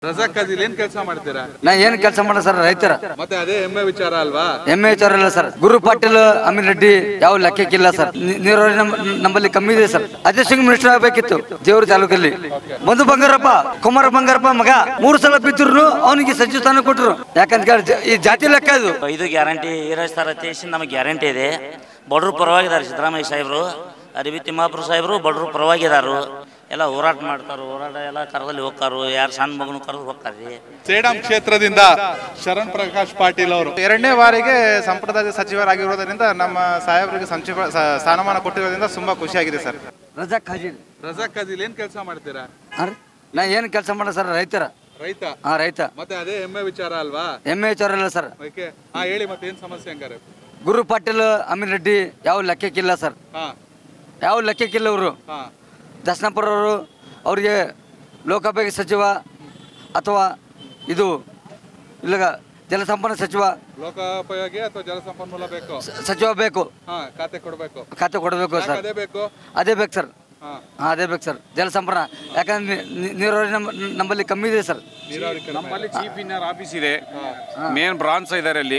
ರಜಾಕ್ ಅದಿಲ್ ಏನ್ ಕೆಲಸ ಮಾಡ್ತೀರಾ ನಾ ಏನ್ ಕೆಲಸ ಮಾಡ ಸರ್ ರೈತರ ಮತ್ತೆ ಅದೇ ಹೆಮ್ಮೆ ವಿಚಾರ ಅಲ್ವಾ ಎಮ್ಮೆ ವಿಚಾರ ಇಲ್ಲ ಸರ್ ಗುರು ಪಾಟೀಲ್ ಅಮೀನ್ ರೆಡ್ಡಿ ಯಾವ ಲೆಕ್ಕಕ್ಕಿಲ್ಲ ಸರ್ ನಿ- ನೀರಾವರಿ ನಮ್- ನಮ್ಮಲ್ಲಿ ಕಮ್ಮಿ ಇದೆ ಸರ್ ಅದೇ ಸಿಂಗ್ ಮಿನಿಸ್ಟರ್ ಆಗಬೇಕಿತ್ತು ದೇವ್ರ ತಾಲೂಕಲ್ಲಿ ಮಧು ಬಂಗಾರಪ್ಪ ಕುಮಾರ ಬಂಗಾರಪ್ಪ ಮಗ ಮೂರು ಸಲ ಬಿದ್ದರು ಅವನಿಗೆ ಸಚಿವ ಸ್ಥಾನ ಕೊಟ್ಟರು ಯಾಕಂತ ಕೇಳಿ ಜ- ಈ ಜಾತಿ ಲೆಕ್ಕ ಇದು ಇದು ಗ್ಯಾರಂಟಿ ಇರೋ ದೇಶ ನಮಗೆ ಗ್ಯಾರಂಟಿ ಇದೆ ಬಡವ್ರ ಪರವಾಗಿದ್ದಾರೆ ಸಿದ್ದರಾಮಯ್ಯ ಸಾಹೇಬರು ಅರಿವಿ ತಿಮ್ಮಾಪುರ ಸಾಹೇಬರು ಬಡವ್ರ ಪರವಾಗಿದ್ದಾರೆ ಎಲ್ಲ ಹೋರಾಟ ಮಾಡ್ತಾರೆ ಹೋರಾಟ ಎಲ್ಲ ಕರದಲ್ಲಿ ಹೋಗ್ತಾರು ಯಾರು ಸಣ್ಣ ಮಗನು ಕರೆದು ಹೋಗ್ತಾರೆ ಸೇಡಂ ಕ್ಷೇತ್ರದಿಂದ ಶರಣ್ ಪ್ರಕಾಶ್ ಪಾಟೀಲ್ ಅವರು ಎರಡನೇ ಬಾರಿಗೆ ಸಂಪ್ರದಾಯ ಸಚಿವರಾಗಿರೋದರಿಂದ ನಮ್ಮ ಸಾಹೇಬರಿಗೆ ಸಂಚಿವ ಸ- ಸ್ಥಾನಮಾನ ಕೊಟ್ಟಿರೋದ್ರಿಂದ ತುಂಬಾ ಖುಷಿಯಾಗಿದೆ ಸರ್ ರಜಾಕ್ ಖಾಜಿಲ್ ರಜಾಕ್ ಅದಿಲ್ ಏನ್ ಕೆಲಸ ಮಾಡ್ತೀರಾ ನಾ ಏನ್ ಕೆಲಸ ಮಾಡ ಸರ್ ರೈತರ ರೈತ ಹಾ ರೈತ ಮತ್ತೆ ಅದೇ ಹೆಮ್ಮೆ ವಿಚಾರ ಅಲ್ವಾ ಎಮ್ಮೆ ವಿಚಾರ ಇಲ್ಲ ಸರ್ ಓಕೆ ಹಾ ಹೇಳಿ ಮತ್ತೆ ಏನ್ ಸಮಸ್ಯೆ ಹಂಗಾರೆ ಗುರು ಪಾಟೀಲ್ ಅಮೀನ್ ರೆಡ್ಡಿ ಯಾವ ಲೆಕ್ಕಕ್ಕಿಲ್ಲ ಸರ್ ಹಾ ಯಾವ ಲೆಕ್ಕಕ್ಕಿಲ್ಲ ಅವರು ಹಾ ದರ್ಶನಪುರ ಅವರು ಅವರಿಗೆ ಲೋಕೋಪಯೋಗಿ ಸಚಿವ ಅಥವಾ ಇದು ಇಲ್ಲ ಜಲಸಂಪನ್ನ ಸಚಿವ ಲೋಕೋಪಯೋಗಿ ಅಥವಾ ಜಲಸಂಪನ್ಮೂಲ ಬೇಕು ಸ- ಸಚಿವ ಬೇಕು ಹಾ ಖಾತೆ ಕೊಡ್ಬೇಕು ಖಾತೆ ಕೊಡಬೇಕು ಯಾಕ್ ಸರ್ ಅದೇ ಬೇಕು ಅದೇ ಬೇಕು ಸರ್ ಹಾ ಹಾಂ ಅದೇ ಬೇಕು ಸರ್ ಜಲಸಂಪನ್ನ ಯಾಕಂದ್ರೆ ನಿ- ನಿ- ನೀರಾವರಿ ನಮ್ಮ ನಮ್ಮಲ್ಲಿ ಕಮ್ಮಿ ಇದೆ ಸರ್ ನೀರಾವರಿ ಕಡಿಮೆ. ನಮ್ಮಲ್ಲಿ ಚೀಫ್ ಇನ್ನರ್ ಆಫೀಸ್ ಇದೆ ಮೇನ್ ಬ್ರಾಂಚ್ ಇದಾರೆ ಅಲ್ಲಿ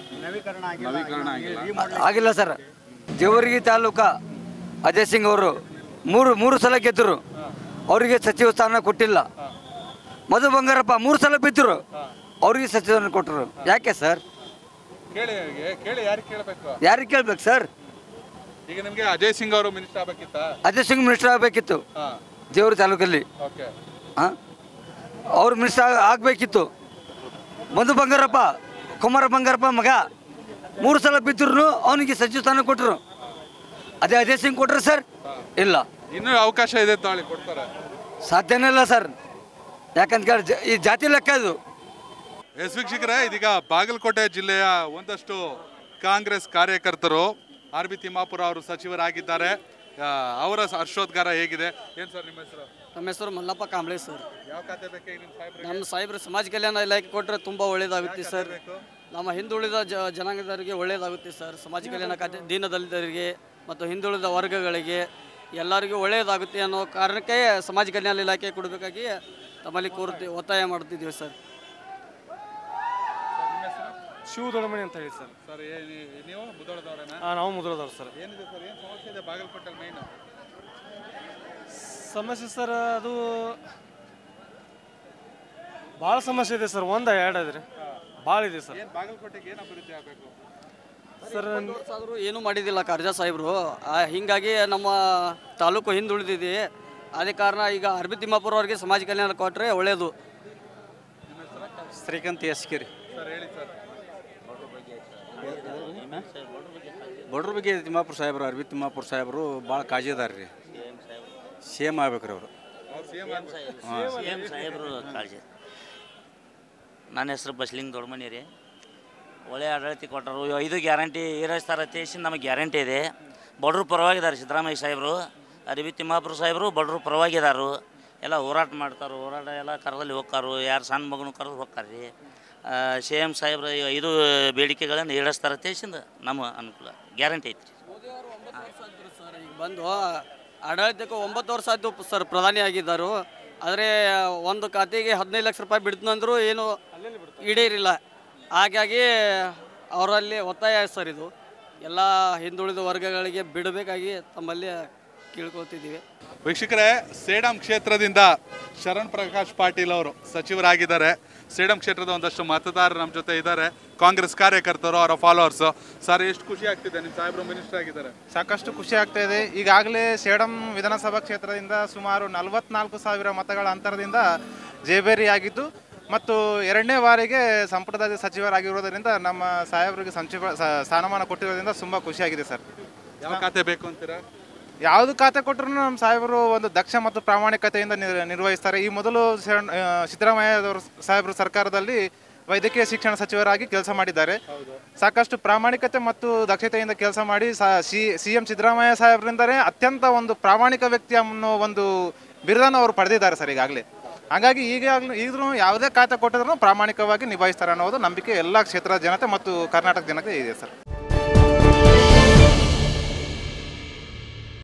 ನವೀಕರಣ ಆಗಿಲ್ಲ ಆಗಿಲ್ಲ ಸರ್ ಜೇವರ್ಗಿ ತಾಲೂಕ ಅಜಯ್ ಸಿಂಗ್ ಅವರು ಮೂರು ಮೂರು ಸಲ ಗೆದ್ದರು ಅವರಿಗೆ ಸಚಿವ ಸ್ಥಾನ ಕೊಟ್ಟಿಲ್ಲ ಮಧು ಬಂಗಾರಪ್ಪ ಮೂರು ಸಲ ಬಿದ್ದರು ಅವರಿಗೆ ಸಚಿವ ಸ್ಥಾನ ಕೊಟ್ಟರು ಯಾಕೆ ಸರ್ ಕೇಳಿ ಏ- ಕೇಳಿ ಯಾರಿಗೆ ಕೇಳಬೇಕು ಯಾರಿಗೆ ಕೇಳ್ಬೇಕು ಸರ್ ಈಗ ನಿಮ್ಗೆ ಅಜಯ್ ಸಿಂಗ್ ಅವರು ಮಿನಿಸ್ಟರ್ ಆಗ್ಬೇಕಿತ್ತಾ ಅಜಯ್ ಸಿಂಗ್ ಮಿನಿಸ್ಟರ್ ಆಗಬೇಕಿತ್ತು ಹಾ ದೇವ್ರ ತಾಲೂಕಲ್ಲಿ ಓಕೆ ಹಾಂ ಅವ್ರು ಮಿನಿಸ್ಟರ್ ಆಗಬೇಕಿತ್ತು ಮಧು ಬಂಗಾರಪ್ಪ ಕುಮಾರ ಬಂಗಾರಪ್ಪ ಮಗ ಮೂರು ಸಲ ಬಿದ್ದರು ಅವನಿಗೆ ಸಚಿವ ಸ್ಥಾನ ಕೊಟ್ಟರು ಅದೇ ಅಜಯ್ ಸಿಂಗ್ ಕೊಟ್ಟರು ಸರ್ ಇಲ್ಲ ಇನ್ನೂ ಅವಕಾಶ ಇದೆ ತಾಳಿ ಕೊಡ್ತಾರೆ ಸಾಧ್ಯನೇ ಇಲ್ಲ ಸರ್ ಯಾಕಂತ ಕೇಳಿ ಜ- ಈ ಜಾತಿ ಲೆಕ್ಕ ಇದು ಎಸ್ ವೀಕ್ಷಕರೇ ಇದೀಗ ಬಾಗಲಕೋಟೆ ಜಿಲ್ಲೆಯ ಒಂದಷ್ಟು ಕಾಂಗ್ರೆಸ್ ಕಾರ್ಯಕರ್ತರು ಆರ್ ಬಿ ತಿಮ್ಮಾಪುರ ಅವರು ಸಚಿವರಾಗಿದ್ದಾರೆ ಆ, ಅವರ ಹರ್ಷೋದ್ಗಾರ ಹೇಗಿದೆ ಏನ್ ಸರ್ ನಿಮ್ಮ ಹೆಸರು ನಮ್ಮ ಹೆಸರು ಮಲ್ಲಪ್ಪ ಕಾಂಬ್ಳೆ ಸರ್ ಯಾವ ಖಾತೆ ಬೇಕು ಈಗ ನಿಮ್ಮ ಸಾಹೇಬ್ರಿಗೆ ನಮ್ಮ ಸಾಹೇಬ್ರು ಸಮಾಜ ಕಲ್ಯಾಣ ಇಲಾಖೆ ಕೊಟ್ಟರೆ ತುಂಬ ಒಳ್ಳೇದಾಗುತ್ತೆ ಸರ್ ನಮ್ಮ ಹಿಂದುಳಿದ ಜ ಜನಾಂಗದವರಿಗೆ ಒಳ್ಳೇದಾಗುತ್ತೆ ಸರ್ ಸಮಾಜ ಕಲ್ಯಾಣ ಖಾತೆ ದೀನದಲಿತರಿಗೆ ಮತ್ತು ಹಿಂದುಳಿದ ವರ್ಗಗಳಿಗೆ ಎಲ್ಲರಿಗೂ ಒಳ್ಳೆಯದಾಗುತ್ತೆ ಅನ್ನೋ ಕಾರಣಕ್ಕೆ ಸಮಾಜ ಕಲ್ಯಾಣ ಇಲಾಖೆ ಕೊಡಬೇಕಾಗಿ ತಮ್ಮಲ್ಲಿ ಕೋರ್ತಿ ಒತ್ತಾಯ ಮಾಡ್ತಿದ್ದೀವಿ ಸರ್ ಶಿವ ದೊಡ್ಡಮಣಿ ಅಂತ ಹೇಳಿ ಸರ್ ಸರ್ ನೀವು ಮುದೋಳದವರೇನ ಆ, ನಾವು ಮೊದಲದವ್ರು ಸರ್ ಏನಿದೆ ಸರ್ ಏನು ಸಮಸ್ಯೆ ಇದೆ ಬಾಗಲಕೋಟೆಲ್ ಮೈನ್ ಸಮಸ್ಯೆ ಸರ್ ಅದು ಭಾಳ ಸಮಸ್ಯೆ ಇದೆ ಸರ್ ಒಂದ ಎರಡು ಅದ್ರಿ ಭಾಳ ಇದೆ ಸರ್ ಏನು ಬಾಗಲಕೋಟೆಗೆ ಏನು ಅಭಿವೃದ್ಧಿ ಆಗಬೇಕು ಸರ್ ಆದರೂ ಏನೂ ಮಾಡಿದ್ದಿಲ್ಲ ಕಾರ್ಜಾ ಸಾಹೇಬರು ಆ, ಹೀಗಾಗಿ ನಮ್ಮ ತಾಲೂಕು ಹಿಂದುಳಿದಿದೆ ಅದೇ ಕಾರಣ ಈಗ ಅರ್ಬಿ ತಿಮ್ಮಾಪುರ ಅವರಿಗೆ ಸಮಾಜ ಕಲ್ಯಾಣ ಕೊಟ್ಟರೆ ಒಳ್ಳೆಯದು ಶ್ರೀಕಾಂತ್ ಎಸ್ಕಿರಿ ಸರ್ ಹೇಳಿ ಸರ್ ಬಡ್ರ ಬಗ್ಗೆ ತಿಮ್ಮಾಪುರ ಸಾಹೇಬ್ರು ಅರವಿಂದ್ ತಿಮ್ಮಾಪುರ ಸಾಹೇಬರು ಭಾಳ ಕಾಳಜಿ ಅದಾರ ರೀ ಸೇಮ್ ಆಗ್ಬೇಕ್ರಿ ಅವರು ಅವ್ರು ಸಿ ಎಂ ಎಂ ಸಾಹೇಬರು ಕಾಳಜಿ ನನ್ನ ಹೆಸರು ಬಸ್ಲಿಂಗ್ ದೊಡ್ಡಮನಿ ರೀ ಒಳ್ಳೆ ಆಡಳಿತ ಕೊಟ್ಟರು ಇವ್ ಐದು ಗ್ಯಾರಂಟಿ ಇರೋ ದೇಶ ನಮಗೆ ಗ್ಯಾರಂಟಿ ಇದೆ ಬಡವ್ರ ಪರವಾಗಿದ್ದಾರೆ ಸಿದ್ದರಾಮಯ್ಯ ಸಾಹೇಬರು ಅರಿವಿ ತಿಮ್ಮಾಪುರ ಸಾಹೇಬರು ಬಡವ್ರ ಪರವಾಗಿದ್ದಾರೆ ಎಲ್ಲ ಹೋರಾಟ ಮಾಡ್ತಾರೆ ಹೋರಾಟ ಎಲ್ಲ ಕರದಲ್ಲಿ ಹೋಗ್ತಾರು ಯಾರು ಸಣ್ಣ ಮಗನು ಕರೆದು ಹೋಗ್ತಾರೆ ರೀ ಸಿ ಎಮ್ ಸಾಹೇಬ್ರು ಈ ಐದು ಬೇಡಿಕೆಗಳನ್ನು ಈಡೇರಿಸ್ತಾರ ದೇಶದಿಂದ ನಮ್ಮ ಅನುಕೂಲ ಗ್ಯಾರಂಟಿ ಐತ್ರಿ ಸರ್ ಈಗ ಬಂದು ಆಡಳಿತಕ್ಕೆ ಒಂಬತ್ತು ವರ್ಷ ಆಯ್ತು ಪ- ಸರ್ ಪ್ರಧಾನಿ ಆಗಿದ್ದರು ಆದರೆ ಒಂದು ಖಾತೆಗೆ ಹದಿನೈದು ಲಕ್ಷ ರೂಪಾಯಿ ಬಿಡ್ತಂದ್ರು ಏನು ಈಡೇರಿಲ್ಲ ಹಾಗಾಗಿ ಅವರಲ್ಲಿ ಒತ್ತಾಯ ಸರ್ ಇದು ಎಲ್ಲ ಹಿಂದುಳಿದ ವರ್ಗಗಳಿಗೆ ಬಿಡಬೇಕಾಗಿ ತಮ್ಮಲ್ಲಿ ಕೇಳ್ಕೊತಿದ್ದೀವಿ ವೀಕ್ಷಕರೇ ಸೇಡಂ ಕ್ಷೇತ್ರದಿಂದ ಶರಣ್ ಪ್ರಕಾಶ್ ಪಾಟೀಲ್ ಅವರು ಸಚಿವರಾಗಿದ್ದಾರೆ ಸೇಡಂ ಕ್ಷೇತ್ರದ ಒಂದಷ್ಟು ಮತದಾರರು ನಮ್ಮ ಜೊತೆ ಇದ್ದಾರೆ ಕಾಂಗ್ರೆಸ್ ಕಾರ್ಯಕರ್ತರು ಅವರ ಫಾಲೋವರ್ಸ್ ಸರ್ ಎಷ್ಟು ಖುಷಿ ಆಗ್ತಿದೆ ನಿಮ್ಮ ಸಾಹೇಬರು ಮಿನಿಸ್ಟರ್ ಆಗಿದ್ದಾರೆ ಸಾಕಷ್ಟು ಖುಷಿ ಆಗ್ತಾ ಇದೆ ಈಗಾಗಲೇ ಸೇಡಂ ವಿಧಾನಸಭಾ ಕ್ಷೇತ್ರದಿಂದ ಸುಮಾರು ನಲವತ್ನಾಲ್ಕು ಸಾವಿರ ಮತಗಳ ಅಂತರದಿಂದ ಜೇಬೇರಿಯಾಗಿದ್ದು ಮತ್ತು ಎರಡನೇ ಬಾರಿಗೆ ಸಂಪ್ರದಾಯ ಸಚಿವರಾಗಿರೋದರಿಂದ ನಮ್ಮ ಸಾಹೇಬರಿಗೆ ಸಂಚಿವ ಸ- ಸ್ಥಾನಮಾನ ಕೊಟ್ಟಿರೋದ್ರಿಂದ ತುಂಬ ಖುಷಿಯಾಗಿದೆ ಸರ್ ಯಾವ ಖಾತೆ ಬೇಕು ಅಂತೀರಾ ಯಾವುದು ಖಾತೆ ಕೊಟ್ಟರು ನಮ್ಮ ಸಾಹೇಬರು ಒಂದು ದಕ್ಷ ಮತ್ತು ಪ್ರಾಮಾಣಿಕತೆಯಿಂದ ನಿರ್- ನಿರ್ವಹಿಸ್ತಾರೆ ಈ ಮೊದಲು ಶರಣ್- ಆ, ಸಿದ್ದರಾಮಯ್ಯದವರು ಸಾಹೇಬರು ಸರ್ಕಾರದಲ್ಲಿ ವೈದ್ಯಕೀಯ ಶಿಕ್ಷಣ ಸಚಿವರಾಗಿ ಕೆಲಸ ಮಾಡಿದ್ದಾರೆ ಸಾಕಷ್ಟು ಪ್ರಾಮಾಣಿಕತೆ ಮತ್ತು ದಕ್ಷತೆಯಿಂದ ಕೆಲಸ ಮಾಡಿ ಸಿ ಎಂ ಸಿದ್ದರಾಮಯ್ಯ ಸಾಹೇಬರಿಂದಲೇ ಅತ್ಯಂತ ಒಂದು ಪ್ರಾಮಾಣಿಕ ವ್ಯಕ್ತಿ ಅನ್ನೋ ಒಂದು ಬಿರುದನ್ನು ಅವರು ಪಡೆದಿದ್ದಾರೆ ಸರ್ ಈಗಾಗಲೇ ಹಾಗಾಗಿ ಈಗಾಗಲೂ ಈಗಲೂ ಯಾವುದೇ ಖಾತೆ ಕೊಟ್ಟಿದ್ರು ಪ್ರಾಮಾಣಿಕವಾಗಿ ನಿಭಾಯಿಸ್ತಾರೆ ಅನ್ನೋದು ನಂಬಿಕೆ ಎಲ್ಲ ಕ್ಷೇತ್ರದ ಜನತೆ ಮತ್ತು ಕರ್ನಾಟಕ ಜನತೆ ಇದೆ ಸರ್